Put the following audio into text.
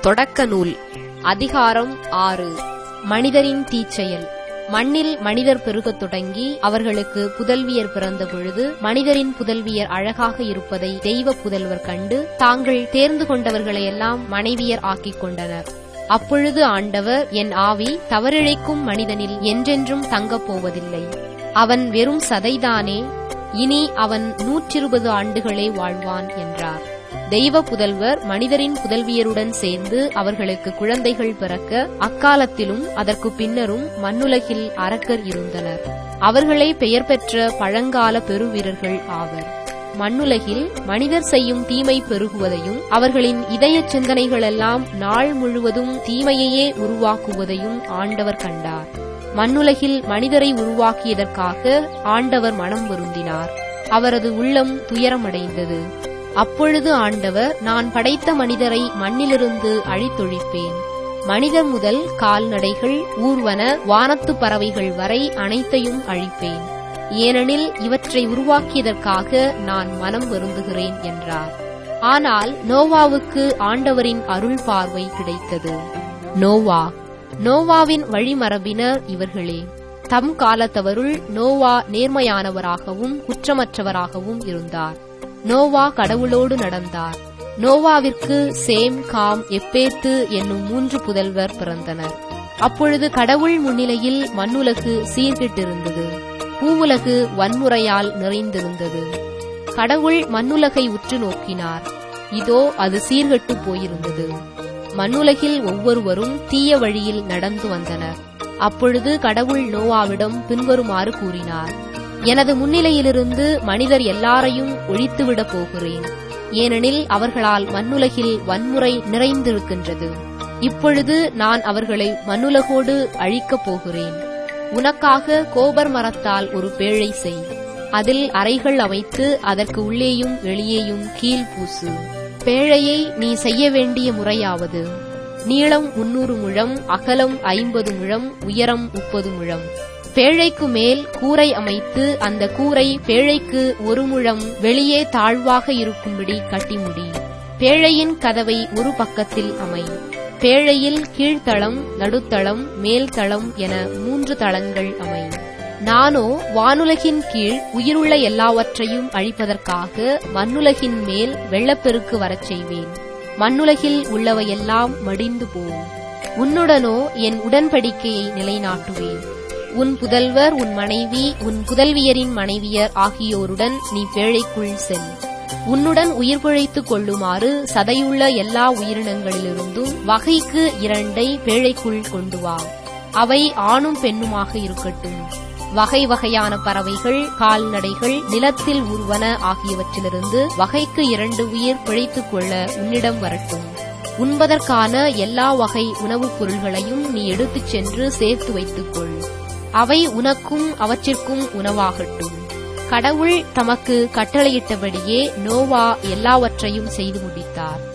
தொடக்க நூல் அதிகாரம் ஆறு மனிதரின் தீச்செயல் மண்ணில் மனிதர் பெருகத் தொடங்கி அவர்களுக்கு புதல்வியர் பிறந்த பொழுது மனிதரின் புதல்வியர் அழகாக இருப்பதை தெய்வ புதல்வர் கண்டு தாங்கள் தேர்ந்து கொண்டவர்களையெல்லாம் மனைவியர் ஆக்கிக் கொண்டனர் அப்பொழுது ஆண்டவர் என் ஆவி தவறிழைக்கும் மனிதனில் என்றென்றும் தங்கப் போவதில்லை அவன் வெறும் சதைதானே இனி அவன் நூற்றிருபது ஆண்டுகளே வாழ்வான் என்றார் தெய்வ புதல்வர் மனிதரின் புதல்வியருடன் சேர்ந்து அவர்களுக்கு குழந்தைகள் பிறக்க அக்காலத்திலும் அதற்கு பின்னரும் மண்ணுலகில் அரக்கர் இருந்தனர் அவர்களே பெயர் பெற்ற பழங்கால பெருவீரர்கள் ஆவர் மண்ணுலகில் மனிதர் செய்யும் தீமை பெருகுவதையும் அவர்களின் இதய சிந்தனைகளெல்லாம் நாள் முழுவதும் தீமையையே உருவாக்குவதையும் ஆண்டவர் கண்டார் மண்ணுலகில் மனிதரை உருவாக்கியதற்காக ஆண்டவர் மனம் வருந்தினார் அவரது உள்ளம் துயரமடைந்தது அப்பொழுது ஆண்டவர் நான் படைத்த மனிதரை மண்ணிலிருந்து அழித்தொழிப்பேன் மனிதர் முதல் கால்நடைகள் ஊர்வன வானத்து பறவைகள் வரை அனைத்தையும் அழிப்பேன் ஏனெனில் இவற்றை உருவாக்கியதற்காக நான் மனம் வருந்துகிறேன் என்றார் ஆனால் நோவாவுக்கு ஆண்டவரின் அருள் பார்வை கிடைத்தது நோவா நோவாவின் வழிமரபினர் இவர்களே தம் காலத்தவருள் நோவா நேர்மையானவராகவும் குற்றமற்றவராகவும் இருந்தார் நோவா கடவுளோடு நடந்தார் நோவாவிற்கு சேம் காம் எப்பேத்து என்னும் மூன்று புதல்வர் பிறந்தனர் அப்பொழுது கடவுள் முன்னிலையில் மண்ணுலகு சீர்கிட்டிருந்தது பூவுலகு வன்முறையால் நிறைந்திருந்தது கடவுள் மண்ணுலகை உற்று நோக்கினார் இதோ அது சீர்கெட்டு போயிருந்தது மண்ணுலகில் ஒவ்வொருவரும் தீய வழியில் நடந்து வந்தனர் அப்பொழுது கடவுள் நோவாவிடம் பின்வருமாறு கூறினார் எனது முன்னிலையிலிருந்து மனிதர் எல்லாரையும் ஒழித்துவிடப் போகிறேன் ஏனெனில் அவர்களால் மண்ணுலகில் வன்முறை நிறைந்திருக்கின்றது இப்பொழுது நான் அவர்களை மண்ணுலகோடு அழிக்கப் போகிறேன் உனக்காக கோபர் மரத்தால் ஒரு பேழை செய் அதில் அறைகள் அமைத்து அதற்கு உள்ளேயும் வெளியேயும் கீழ் பூசு பேழையை நீ செய்ய வேண்டிய முறையாவது நீளம் முன்னூறு முழம் அகலம் ஐம்பது முழம் உயரம் முப்பது முழம் பேழைக்கு மேல் கூரை அமைத்து அந்த கூரை பேழைக்கு ஒரு முழம் வெளியே தாழ்வாக இருக்கும்படி கட்டி முடி பேழையின் கதவை ஒரு பக்கத்தில் அமை பேழையில் கீழ்த்தளம் நடுத்தளம் மேல்தளம் என மூன்று தளங்கள் அமை நானோ வானுலகின் கீழ் உயிருள்ள எல்லாவற்றையும் அழிப்பதற்காக மண்ணுலகின் மேல் வெள்ளப்பெருக்கு வரச் செய்வேன் மண்ணுலகில் உள்ளவையெல்லாம் மடிந்து போகும் உன்னுடனோ என் உடன்படிக்கையை நிலைநாட்டுவேன் உன் புதல்வர் உன் மனைவி உன் புதல்வியரின் மனைவியர் ஆகியோருடன் நீ பேழைக்குள் செல் உன்னுடன் உயிர் பிழைத்துக் கொள்ளுமாறு சதையுள்ள எல்லா உயிரினங்களிலிருந்தும் வகைக்கு இரண்டை பேழைக்குள் கொண்டு வா அவை ஆணும் பெண்ணுமாக இருக்கட்டும் வகை வகையான பறவைகள் கால்நடைகள் நிலத்தில் உருவன ஆகியவற்றிலிருந்து வகைக்கு இரண்டு உயிர் பிழைத்துக் கொள்ள உன்னிடம் வரட்டும் உண்பதற்கான எல்லா வகை உணவுப் பொருள்களையும் நீ எடுத்துச் சென்று சேர்த்து வைத்துக்கொள் அவை உனக்கும் அவற்றிற்கும் உணவாகட்டும் கடவுள் தமக்கு கட்டளையிட்டபடியே நோவா எல்லாவற்றையும் செய்து முடித்தார்